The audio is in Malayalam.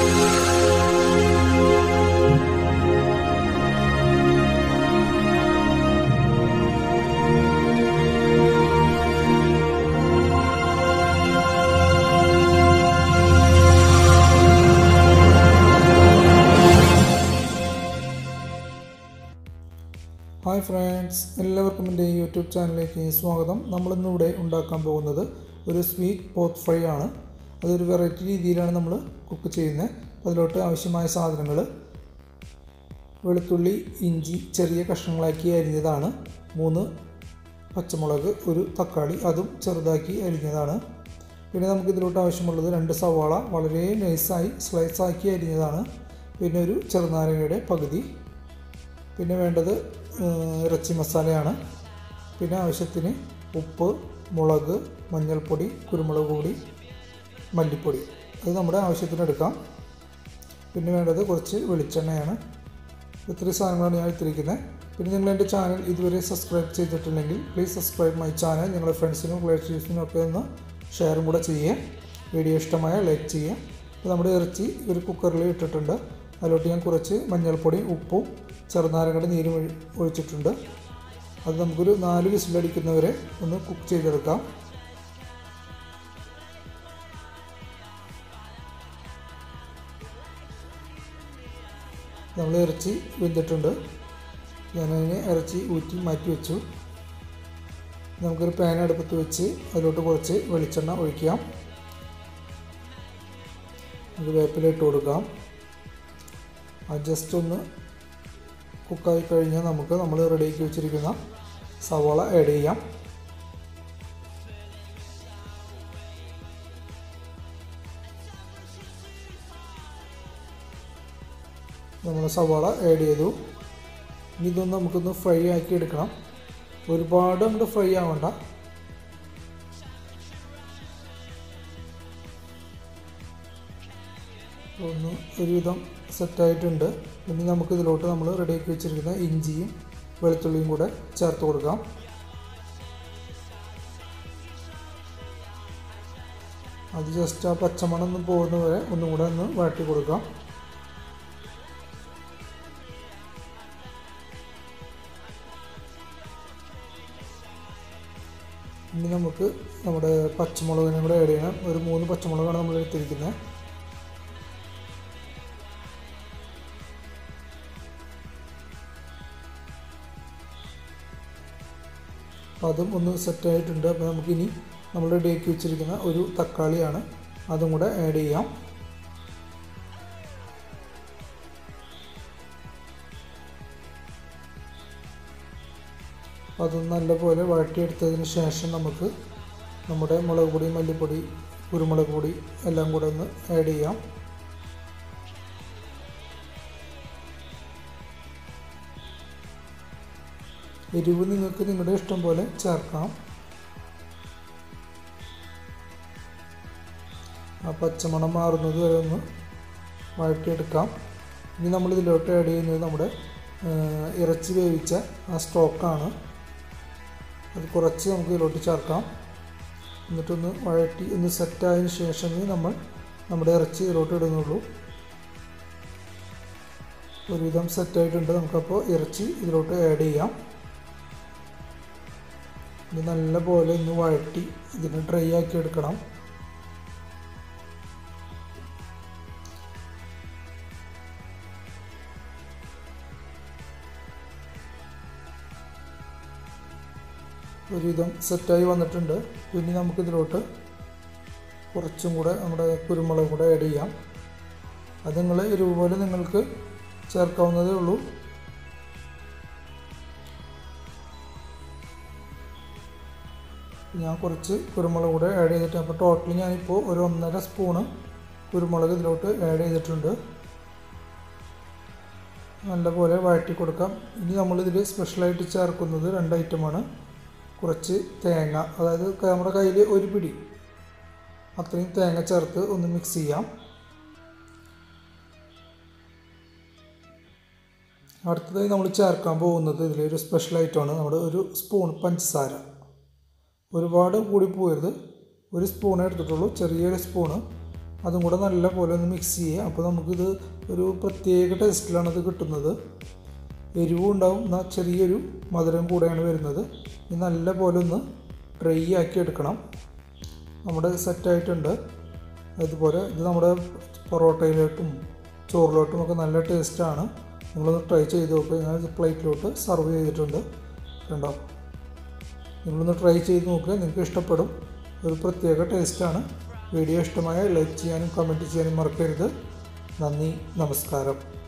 ഹായ് ഫ്രണ്ട്സ് എല്ലാവർക്കും എൻ്റെ യൂട്യൂബ് ചാനലിലേക്ക് സ്വാഗതം നമ്മളിന്നിവിടെ ഉണ്ടാക്കാൻ പോകുന്നത് ഒരു സ്വീറ്റ് പോത്ത് ഫ്രൈ ആണ് അതൊരു വെറൈറ്റി രീതിയിലാണ് നമ്മൾ കുക്ക് ചെയ്യുന്നത് അതിലോട്ട് ആവശ്യമായ സാധനങ്ങൾ വെളുത്തുള്ളി ഇഞ്ചി ചെറിയ കഷ്ണങ്ങളാക്കി അരിഞ്ഞതാണ് മൂന്ന് പച്ചമുളക് ഒരു തക്കാളി അതും ചെറുതാക്കി അരിഞ്ഞതാണ് പിന്നെ നമുക്ക് ഇതിലോട്ട് ആവശ്യമുള്ളത് രണ്ട് സവാള വളരെ നൈസായി സ്ലൈസ് ആക്കി അരിഞ്ഞതാണ് പിന്നെ ഒരു ചെറുനാരങ്ങയുടെ പകുതി പിന്നെ വേണ്ടത് ഇറച്ചി മസാലയാണ് പിന്നെ ആവശ്യത്തിന് ഉപ്പ് മുളക് മഞ്ഞൾപ്പൊടി കുരുമുളക് പൊടി മല്ലിപ്പൊടി അത് നമ്മുടെ ആവശ്യത്തിന് എടുക്കാം പിന്നെ വേണ്ടത് കുറച്ച് വെളിച്ചെണ്ണയാണ് ഇത്രയും സാധനങ്ങളാണ് ഞാൻ എടുത്തിരിക്കുന്നത് പിന്നെ നിങ്ങൾ എൻ്റെ ചാനൽ ഇതുവരെ സബ്സ്ക്രൈബ് ചെയ്തിട്ടില്ലെങ്കിൽ പ്ലീസ് സബ്സ്ക്രൈബ് മൈ ചാനൽ നിങ്ങളുടെ ഫ്രണ്ട്സിനും റിലേറ്റീവ്സിനും ഒക്കെ ഒന്ന് ഷെയറും കൂടെ ചെയ്യുക വീഡിയോ ഇഷ്ടമായ ലൈക്ക് ചെയ്യുക അപ്പോൾ നമ്മുടെ ഇറച്ചി ഒരു കുക്കറിൽ ഇട്ടിട്ടുണ്ട് അതിലോട്ട് ഞാൻ കുറച്ച് മഞ്ഞൾപ്പൊടി ഉപ്പും ചെറുനാരങ്ങയുടെ നീരും ഒഴി- ഒഴിച്ചിട്ടുണ്ട് അത് നമുക്കൊരു നാല് വിസിലടിക്കുന്നവരെ ഒന്ന് കുക്ക് ചെയ്തെടുക്കാം നമ്മൾ ഇറച്ചി വെന്തിട്ടുണ്ട് ഞാനതിന് ഇറച്ചി ഊറ്റി മാറ്റി വെച്ചു നമുക്കൊരു പാൻ അടുപ്പത്ത് വെച്ച് അതിലോട്ട് കുറച്ച് വെളിച്ചെണ്ണ ഒഴിക്കാം ഇത് വേപ്പില ഇട്ട് കൊടുക്കാം അത് ജസ്റ്റ് ഒന്ന് കുക്കായി കഴിഞ്ഞാൽ നമുക്ക് നമ്മൾ റെഡിയാക്കി വെച്ചിരിക്കുന്ന സവാള ആഡ് ചെയ്യാം നമ്മൾ സവാള ആഡ് ചെയ്തു ഇനി ഇതൊന്ന് നമുക്കൊന്ന് ഫ്രൈ ആക്കി എടുക്കണം ഒരുപാട് അങ്ങോട്ട് ഫ്രൈ ആവണ്ട ഒന്ന് ഒരുവിധം സെറ്റായിട്ടുണ്ട് ഇനി നമുക്ക് ഇതിലോട്ട് നമ്മൾ റെഡിയാക്കി വെച്ചിരിക്കുന്ന ഇഞ്ചിയും വെളുത്തുള്ളിയും കൂടെ ചേർത്ത് കൊടുക്കാം അത് ജസ്റ്റ് ആ പച്ചമണം ഒന്ന് പോകുന്ന വരെ ഒന്നും കൂടെ ഒന്ന് വഴറ്റി കൊടുക്കാം ഇനി നമുക്ക് നമ്മുടെ പച്ചമുളകിനെ കൂടെ ആഡ് ചെയ്യണം ഒരു മൂന്ന് പച്ചമുളകാണ് നമ്മൾ എടുത്തിരിക്കുന്നത് അപ്പോൾ അതും ഒന്ന് സെറ്റായിട്ടുണ്ട് അപ്പോൾ നമുക്കിനി നമ്മൾ റെഡിയാക്കി വെച്ചിരിക്കുന്ന ഒരു തക്കാളിയാണ് അതും കൂടെ ആഡ് ചെയ്യാം അപ്പോൾ അത് നല്ലപോലെ വഴറ്റിയെടുത്തതിന് ശേഷം നമുക്ക് നമ്മുടെ മുളക് പൊടി മല്ലിപ്പൊടി കുരുമുളക് പൊടി എല്ലാം കൂടെ ഒന്ന് ആഡ് ചെയ്യാം എരിവ് നിങ്ങൾക്ക് നിങ്ങളുടെ ഇഷ്ടം പോലെ ചേർക്കാം ആ പച്ചമണം മാറുന്നത് വരെ ഒന്ന് വഴറ്റിയെടുക്കാം ഇനി നമ്മൾ ഇതിലോട്ട് ആഡ് ചെയ്യുന്നത് നമ്മുടെ ആ, ഇറച്ചി വേവിച്ച ആ സ്റ്റോക്കാണ് അത് കുറച്ച് നമുക്ക് ഇതിലോട്ട് ചേർക്കാം എന്നിട്ടൊന്ന് വഴറ്റി ഒന്ന് സെറ്റായതിനു ശേഷമേ നമ്മൾ നമ്മുടെ ഇറച്ചി ഇതിലോട്ട് ഇടുന്നുള്ളൂ ഒരുവിധം സെറ്റായിട്ടുണ്ട് നമുക്കപ്പോൾ ഇറച്ചി ഇതിലോട്ട് ആഡ് ചെയ്യാം ഇത് നല്ല പോലെ ഒന്ന് വഴറ്റി ഇതിനെ ഡ്രൈ ആക്കി എടുക്കണം ഒരുവിധം സെറ്റായി വന്നിട്ടുണ്ട് പിന്നെ നമുക്കിതിലോട്ട് കുറച്ചും കൂടെ നമ്മുടെ കുരുമുളക് കൂടെ ആഡ് ചെയ്യാം അത് നിങ്ങൾ എരിവ് പോലെ നിങ്ങൾക്ക് ചേർക്കാവുന്നതേ ഉള്ളൂ ഞാൻ കുറച്ച് കുരുമുളക് കൂടെ ആഡ് ചെയ്തിട്ട് അപ്പോൾ ടോട്ടൽ ഞാനിപ്പോൾ ഒരു ഒന്നര സ്പൂണ് കുരുമുളക് ഇതിലോട്ട് ആഡ് ചെയ്തിട്ടുണ്ട് നല്ലപോലെ വഴറ്റി കൊടുക്കാം ഇനി നമ്മളിതിൽ സ്പെഷ്യലായിട്ട് ചേർക്കുന്നത് രണ്ട് ഐറ്റമാണ് കുറച്ച് തേങ്ങ അതായത് നമ്മുടെ കയ്യിൽ ഒരു പിടി അത്രയും തേങ്ങ ചേർത്ത് ഒന്ന് മിക്സ് ചെയ്യാം അടുത്തതായി നമ്മൾ ചേർക്കാൻ പോകുന്നത് ഇതിലൊരു സ്പെഷ്യൽ ഐറ്റമാണ് നമ്മുടെ ഒരു സ്പൂൺ പഞ്ചസാര ഒരുപാട് കൂടി പോകരുത് ഒരു സ്പൂണേ എടുത്തിട്ടുള്ളൂ ചെറിയൊരു സ്പൂണ് അതും കൂടെ നല്ല പോലെ ഒന്ന് മിക്സ് ചെയ്യുക അപ്പോൾ നമുക്കിത് ഒരു പ്രത്യേക ടേസ്റ്റിലാണ് ഇത് കിട്ടുന്നത് എരിവും ഉണ്ടാവും എന്നാൽ ചെറിയൊരു മധുരം കൂടെയാണ് വരുന്നത് ഇത് നല്ല പോലെ ഒന്ന് ഡ്രൈ ആക്കി എടുക്കണം നമ്മുടെ സെറ്റായിട്ടുണ്ട് അതുപോലെ ഇത് നമ്മുടെ പൊറോട്ടയിലോട്ടും ചോറിലോട്ടും ഒക്കെ നല്ല ടേസ്റ്റാണ് നിങ്ങളൊന്ന് ട്രൈ ചെയ്ത് നോക്കുക ഞാൻ പ്ലേറ്റിലോട്ട് സർവ് ചെയ്തിട്ടുണ്ട് കണ്ടോ നിങ്ങളൊന്ന് ട്രൈ ചെയ്ത് നോക്കുക നിങ്ങൾക്ക് ഇഷ്ടപ്പെടും ഒരു പ്രത്യേക ടേസ്റ്റാണ് വീഡിയോ ഇഷ്ടമായ ലൈക്ക് ചെയ്യാനും കമൻറ്റ് ചെയ്യാനും മറക്കരുത് നന്ദി നമസ്കാരം